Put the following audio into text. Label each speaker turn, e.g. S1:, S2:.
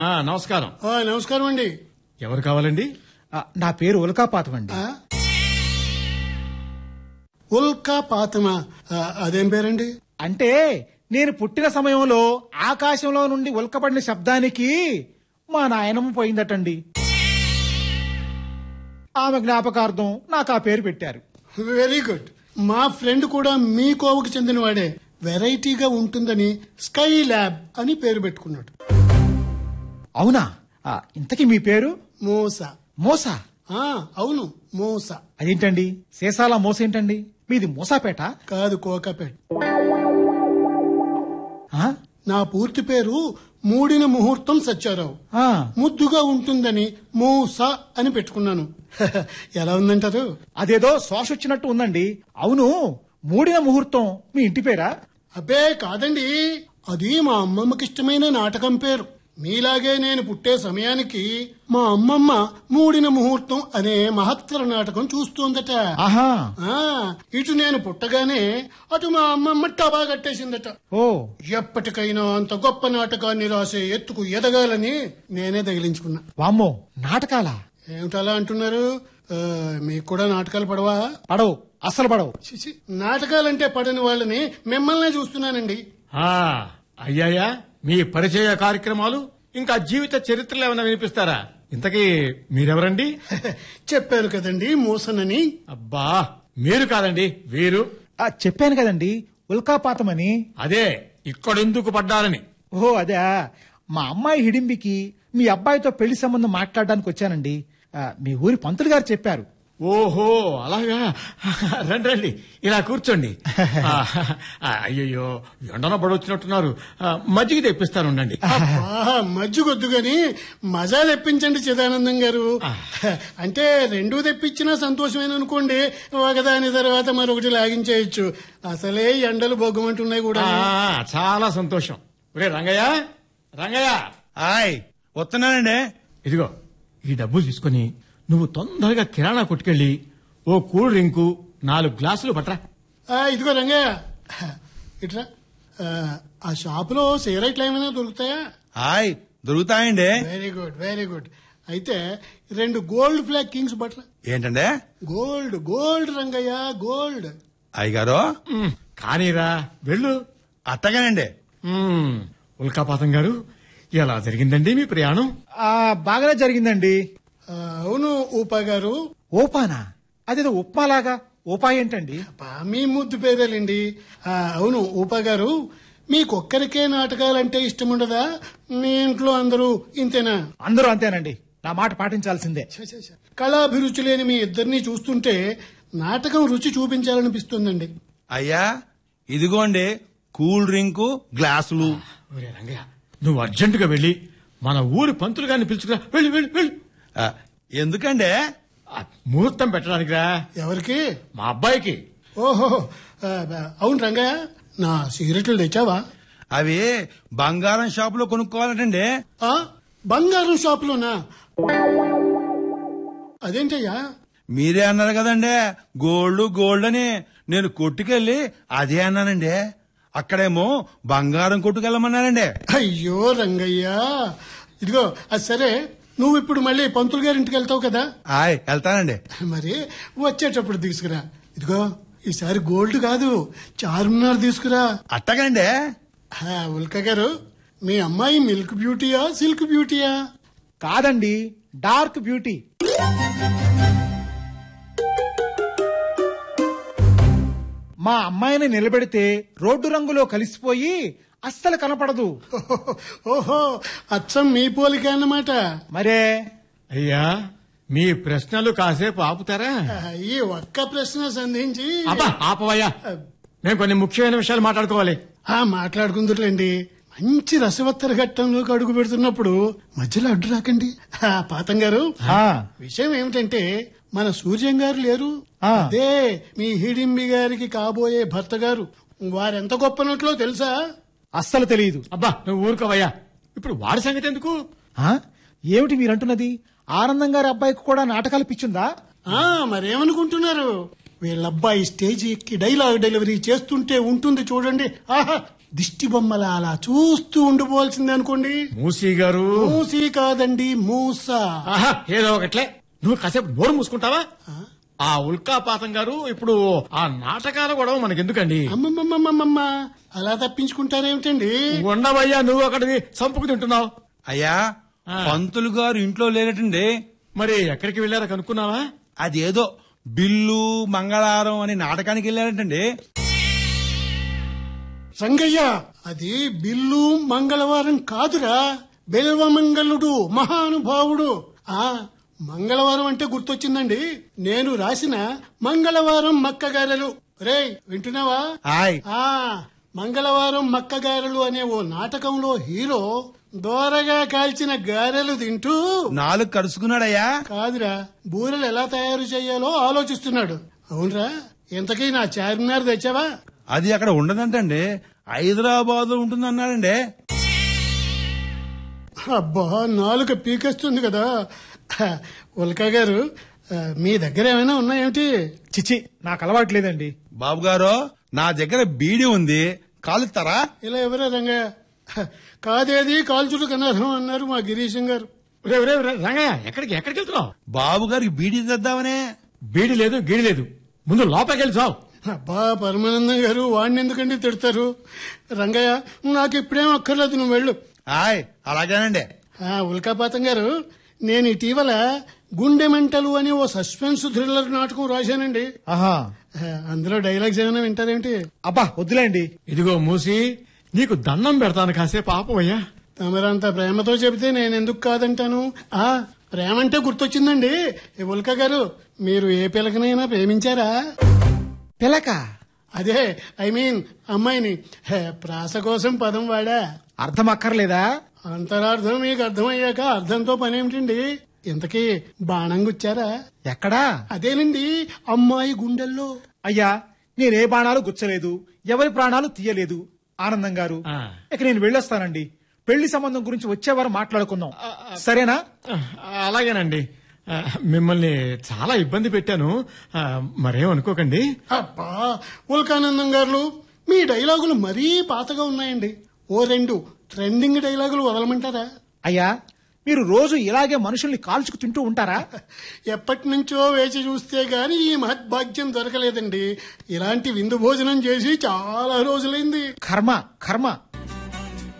S1: ఆ, నమస్కారం
S2: ఆ, నమస్కారం అండి
S1: ఎవరు కావాలండి
S3: ఆ, నా పేరు ఉల్కాపాతం అండి
S2: ఆ? ఉల్కా పాతమా ఆ, అదేం పేరండి
S3: అంటే నేను పుట్టిన సమయంలో ఆకాశంలో నుండి ఉల్కపడిన శబ్దానికి మా నాయనమ్మ పోయిందటండి ఆమె జ్ఞాపకార్థం నాకు ఆ పేరు పెట్టారు
S2: వెరీ గుడ్ మా ఫ్రెండ్ కూడా మీ కోవకు చెందినవాడే వెరైటీగా ఉంటుందని స్కై ల్యాబ్ అని పేరు పెట్టుకున్నాడు
S3: అవునా ఆ, ఇంతకీ మీ పేరు
S2: మోస
S3: మోసా
S2: ఆ, అవును మోస
S3: అదేంటండి సీసాల మోస ఏంటండి మీది మోసాపేట
S2: కాదు కోకాపేట్
S3: ఆ?
S2: నా పూర్తి పేరు మూడిన ముహూర్తం సత్యారావు
S3: ఆ,
S2: ముద్దుగా ఉంటుందని మోస అని పెట్టుకున్నాను ఎలా ఉందంటారు
S3: అదేదో శ్వాస వచ్చినట్టు ఉందండి అవును మూడిన ముహూర్తం మీ ఇంటి పేరా
S2: అబ్బే కాదండి అది మా అమ్మమ్మకి ఇష్టమైన నాటకం పేరు మీలాగే నేను పుట్టే సమయానికి మా అమ్మమ్మ మూడిన ముహూర్తం అనే మహత్తర నాటకం చూస్తోందట
S3: ఆహా
S2: ఆ ఇటు నేను పుట్టగానే అటు మా అమ్మమ్మ టబా కట్టేసిందట
S3: ఓ
S2: ఎప్పటికైనా అంత గొప్ప నాటకాన్ని రాసే ఎత్తుకు ఎదగాలని నేనే తగిలించుకున్నా
S3: వామ్మో నాటకాలా
S2: ఏమిటలా అంటున్నారు ఆ, మీకు కూడా నాటకాలు పడవా
S3: పడవు అస్సలు పడవు
S2: చిచి, నాటకాలంటే పడని వాళ్ళని మిమ్మల్నే చూస్తున్నానండి
S1: ఆ అయ్యాయా మీ పరిచయ కార్యక్రమాలు ఇంకా జీవిత చరిత్రలు ఏమైనా వినిపిస్తారా ఇంతకీ మీరెవరండి
S2: చెప్పారు కదండి మోసనని
S1: అబ్బా మీరు కాదండి వీరు
S3: ఆ, చెప్పాను కదండి ఉల్కాపాతమని
S1: అదే ఇక్కడెందుకు పడ్డారని
S3: ఓహో అదే మా అమ్మాయి హిడింబికి మీ అబ్బాయితో పెళ్లి సంబంధం మాట్లాడడానికి వచ్చానండి ఆ, మీ ఊరి పంతులు గారు చెప్పారు
S1: ఓహో అలాగా రండి రండి ఇలా కూర్చోండి ఆ, ఆ, అయ్యయ్యో ఎండన పడొచ్చినట్టున్నారు ఆ, మజ్జిగ తెప్పిస్తాను ఉండండి
S2: అబ్బా, మజ్జిగొద్దు గాని మజా తెప్పించండి చిదానందం గారు అంటే రెండూ తెప్పించినా సంతోషమైన అనుకోండి ఒకదాని తర్వాత మరొకటి లాగించేయచ్చు అసలే ఎండలు బొగ్గమంటున్నాయి కూడా
S1: ఆ, చాలా సంతోషం ఒరే రంగయ్య రంగయ్య
S4: ఆయ్ వస్తున్నానండి
S1: ఇదిగో ఈ డబ్బులు తీసుకొని నువ్వు తొందరగా కిరాణా కొట్టుకెళ్ళి ఓ కూల్ డ్రింకు నాలుగు గ్లాసులు పట్రా
S2: ఆ, ఇదిగో రంగయ్య ఇట్రా ఆ, ఆ షాపులో సిగరెట్లు ఏమైనా దొరుకుతాయా
S4: ఆయ్ దొరుకుతాయండి
S2: వెరీ గుడ్ వెరీ గుడ్ అయితే రెండు గోల్డ్ ఫ్లాగ్ కింగ్స్ బట్రా
S4: ఏంటండి
S2: గోల్డ్ గోల్డ్ రంగయ్య గోల్డ్
S4: అయ్యగారు
S1: మ్, కానీరా వెళ్ళు
S4: అత్తగానండి
S1: మ్, ఉల్కాపాతం గారు ఎలా జరిగిందండి మీ ప్రయాణం
S3: ఆ బాగానే జరిగిందండి
S2: ఆ, అవును ఊపా గారు
S3: ఓపానా అదేదో ఉప్మాలాగా ఓపా ఏంటండి
S2: అబ్బా, మీ ముద్దు పేరేలండి ఆ, అవును ఊపా గారు మీకొక్కరికే నాటకాలంటే ఇష్టం ఉండదా మీ ఇంట్లో అందరూ ఇంతేనా
S3: అందరూ అంతేనండి నా మాట పాటించాల్సిందే
S2: ఛ, ఛ, ఛ. కళాభిరుచి లేని మీ ఇద్దరిని చూస్తుంటే నాటకం రుచి చూపించాలనిపిస్తుందండి
S4: అయ్యా ఇదిగోండి కూల్ డ్రింకు గ్లాసులు
S1: ఒరే రంగయ్య నువ్వు అర్జెంటుగా వెళ్ళి మన ఊరి పంతులు గారిని పిలుచుకురా వెళ్ళి వెళ్ళి వెళ్ళి
S4: ఆ, ఎందుకండి
S1: ఆ, ముహూర్తం పెట్టడానికిరా
S2: ఎవరికి
S1: మా అబ్బాయికి
S2: ఓహో ఆ, అవును రంగయ్య నా సిగరెట్లు తెచ్చావా
S4: అవి బంగారం షాపులో కొనుక్కోవాలటండి
S2: ఆ బంగారం షాపులోనా అదేంటయ్యా
S4: మీరే అన్నారు కదండి గోల్డ్ గోల్డ్ అని నేను కొట్టుకెళ్ళి అదే అన్నానండి అక్కడేమో బంగారం కొట్టుకెళ్ళమన్నారండి
S2: అయ్యో రంగయ్య ఇదిగో అది సరే నువ్వు ఇప్పుడు మళ్ళీ పంతులు గారి ఇంటికి వెళ్తావు కదా
S4: ఆయ్ వెళ్తానండి
S2: మరి వచ్చేటప్పుడు తీసుకురా ఇదిగో ఈసారి గోల్డ్ కాదు చార్మినార్ తీసుకురా
S4: అట్టగండి
S2: ఆ, ఉల్క గారు మీ అమ్మాయి మిల్క్ బ్యూటీయా సిల్క్ బ్యూటీయా
S3: కాదండి డార్క్ బ్యూటీ మా అమ్మాయిని నిలబెడితే రోడ్డు రంగులో కలిసిపోయి అస్సలు కనపడదు
S2: ఓహో అచ్చం మీ పోలిక అన్నమాట
S3: మరే
S1: అయ్యా మీ ప్రశ్నలు కాసేపు ఆపుతారా
S2: ఆ, ఈ ఒక్క ప్రశ్న సంధించి
S1: అబ్బా ఆపవయ్యా మేము కొన్ని ముఖ్యమైన విషయాలు మాట్లాడుకోవాలి
S2: ఆ మాట్లాడుకుందరులేండి మంచి రసవత్తర ఘట్టంలోకి అడుగు పెడుతున్నప్పుడు మధ్యలో అడ్డు రాకండి ఆ, పాతం గారు
S3: ఆ,
S2: విషయం ఏమిటంటే మన సూర్యం గారు లేరు
S3: ఆ.
S2: అదే మీ హిడింబి గారికి కాబోయే భర్త గారు వారెంత గొప్పనట్లో తెలుసా
S3: అస్సలు తెలియదు
S1: అబ్బా నువ్వు ఊరుకోవయ్యా ఇప్పుడు వాడి సంగతి ఎందుకు
S3: ఆ? ఏమిటి మీరంటున్నది ఆనందం గారి అబ్బాయికి కూడా నాటకాలు పిచ్చుందా
S2: ఆ మరేమనుకుంటున్నారు వీళ్ళబ్బాయి స్టేజ్ ఎక్కి డైలాగ్ డెలివరీ చేస్తుంటే ఉంటుంది చూడండి ఆహా దిష్టి బొమ్మల అలా చూస్తూ ఉండిపోవాల్సిందే అనుకోండి
S1: మూసీ గారు
S2: మూసి కాదండి మూస
S1: ఆహా, ఏదో ఒకట్లే నువ్వు కాసేపు నోరు మూసుకుంటావా ఆ ఉల్కాపాతం గారు ఇప్పుడు ఆ నాటకాల గొడవ మనకెందుకండి
S2: అమ్మమ్మమ్మమ్మమ్మ అలా తప్పించుకుంటారేమిటండి
S1: ఉండవయ్యా నువ్వు అక్కడికి చంపుకు తింటున్నావు
S4: అయ్యా పంతులు గారు ఇంట్లో లేరటండి
S1: మరి ఎక్కడికి వెళ్ళారా కనుక్కున్నావా
S4: అదేదో బిల్లు మంగళవారం అని నాటకానికి వెళ్ళారటండి
S2: రంగయ్య అది బిల్లు మంగళవారం కాదురా బెల్వమంగళుడు మహానుభావుడు ఆ మంగళవారం అంటే గుర్తొచ్చిందండి నేను రాసిన మంగళవారం మక్కగారెలు రేయ్ వింటున్నావా
S4: హాయ్
S2: ఆ మంగళవారం మక్కగారెలు అనే ఓ నాటకంలో హీరో దోరగా కాల్చిన గారెలు తింటూ
S4: నాలుగు కరుచుకున్నాడయ్యా
S2: కాదురా బూరెలు ఎలా తయారు చేయాలో ఆలోచిస్తున్నాడు అవునరా ఇంతకీ నా చార్మినార్ తెచ్చావా
S4: అది అక్కడ ఉండదంటండి హైదరాబాద్ లో ఉంటుందన్నాడండి
S2: అబ్బా నాలుక పీకేస్తుంది కదా ఉల్కా గారు ఆ, మీ దగ్గర ఏమైనా ఉన్నాయేమిటి
S3: చిచి నాకు అలవాటు లేదండి
S4: బాబు గారు నా దగ్గర బీడి ఉంది కాలుస్తారా
S2: ఇలా ఎవరా రంగయ్య హ, కాదేది కాల్చుడు కనర్హం అన్నారు మా గిరీశం గారు
S1: రే రే రే, రంగయ్య ఎక్కడికి ఎక్కడికి వెళ్తున్నావు
S4: బాబు గారికి బీడీ తెద్దామనే
S1: బీడి లేదు గీడి లేదు ముందు లోపలికి వెళ్ళి చావు
S2: అబ్బా పరమానందం గారు వాడిని ఎందుకండి తిడతారు రంగయ్య నాకు ఇప్పుడేం అక్కర్లేదు నువ్వు వెళ్ళు
S4: హాయ్ అలాగేనండి
S2: ఆ, ఉల్కాపాతం గారు నేను ఇటీవల గుండె మెంటలు అని ఓ సస్పెన్స్ థ్రిల్లర్ నాటకం రాశానండి
S3: ఆహా
S2: ఆ, అందులో డైలాగ్స్ ఏమైనా వింటారేమిటి
S3: అబ్బా వద్దులేండి
S1: ఇదిగో మూసి నీకు దండం పెడతాను కాసేపు ఆపవయ్యా
S2: తమరంత ప్రేమతో చెబితే నేను ఎందుకు కాదంటాను ఆ ప్రేమ అంటే గుర్తొచ్చిందండి ఏ ఉల్కా గారు మీరు ఏ పిల్లకనైనా ప్రేమించారా
S3: పిలక
S2: అదే ఐ మీన్ అమ్మాయిని హే, ప్రాస కోసం పదం వాడా
S3: అర్థం అక్కర్లేదా
S2: అంతరార్థం మీకు అర్థమయ్యాక అర్థంతో పనేమిటండి ఇంతకీ బాణం గుచ్చారా
S3: ఎక్కడా
S2: అదేనండి అమ్మాయి గుండెల్లో
S3: అయ్యా నేనే బాణాలు గుచ్చలేదు ఎవరి ప్రాణాలు తీయలేదు ఆనందం గారు
S1: ఆ.
S3: ఇక నేను వెళ్ళొస్తానండి పెళ్లి సంబంధం గురించి వచ్చేవారు మాట్లాడుకుందాం సరేనా
S1: ఆ, అలాగేనండి ఆ, మిమ్మల్ని చాలా ఇబ్బంది పెట్టాను ఆ, మరేం అనుకోకండి
S2: అబ్బా ఉల్కానందం గారు మీ డైలాగులు మరీ పాతగా ఉన్నాయండి ఓ రెండు ట్రెండింగ్ డైలాగులు వదలమంటారా
S3: అయ్యా మీరు రోజు ఇలాగే మనుషుల్ని కాల్చుకు తింటూ ఉంటారా
S2: ఎప్పటి నుంచో వేచి చూస్తే గాని ఈ మహద్భాగ్యం దొరకలేదండి ఇలాంటి విందు భోజనం చేసి చాలా రోజులైంది
S3: కర్మ కర్మ